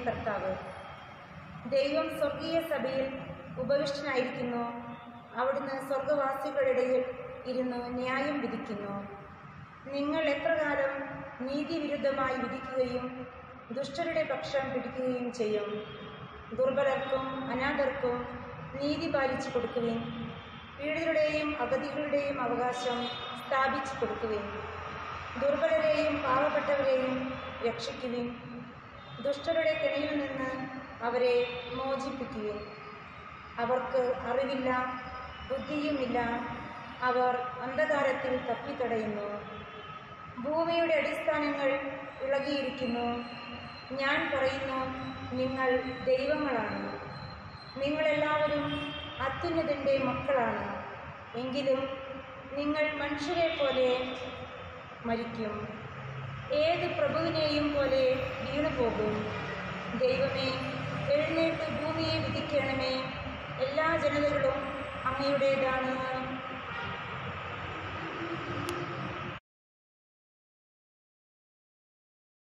കർത്താവ് ദൈവം സ്വർഗീയ സഭയിൽ ഉപവിഷ്ടനായിരിക്കുന്നു അവിടുന്ന് സ്വർഗവാസികളുടെ ഇടയിൽ ഇരുന്ന് ന്യായം വിധിക്കുന്നു നിങ്ങൾ എപ്രകാരം നീതിവിരുദ്ധമായി വിധിക്കുകയും ദുഷ്ടരുടെ പക്ഷം പിടിക്കുകയും ചെയ്യും ദുർബലർക്കും അനാഥർക്കും നീതി പാലിച്ചു കൊടുക്കുവിൻ പീഡിതരുടെയും അഗതികളുടെയും അവകാശം സ്ഥാപിച്ചു കൊടുക്കുവിൻ ദുർബലരെയും പാവപ്പെട്ടവരെയും രക്ഷിക്കുവിൻ ദുഷ്ടരുടെ കെണിയിൽ നിന്ന് അവരെ മോചിപ്പിക്കുവിൻ അവർക്ക് അറിവില്ല ബുദ്ധിയുമില്ല അവർ അന്ധകാരത്തിൽ തപ്പിത്തടയുന്നു ഭൂമിയുടെ അടിസ്ഥാനങ്ങൾ ഇളകിയിരിക്കുന്നു ഞാൻ പറയുന്നു നിങ്ങൾ ദൈവങ്ങളാണ് നിങ്ങളെല്ലാവരും അത്യുന്നതൻ്റെ മക്കളാണ് എങ്കിലും നിങ്ങൾ മനുഷ്യരെ പോലെ മരിക്കും ഏത് പ്രഭുവിനെയും പോലെ വീണുപോകും ദൈവമേ എഴുന്നേറ്റ് ഭൂമിയെ വിധിക്കണമേ എല്ലാ ജനതകളും അങ്ങയുടേതാണ്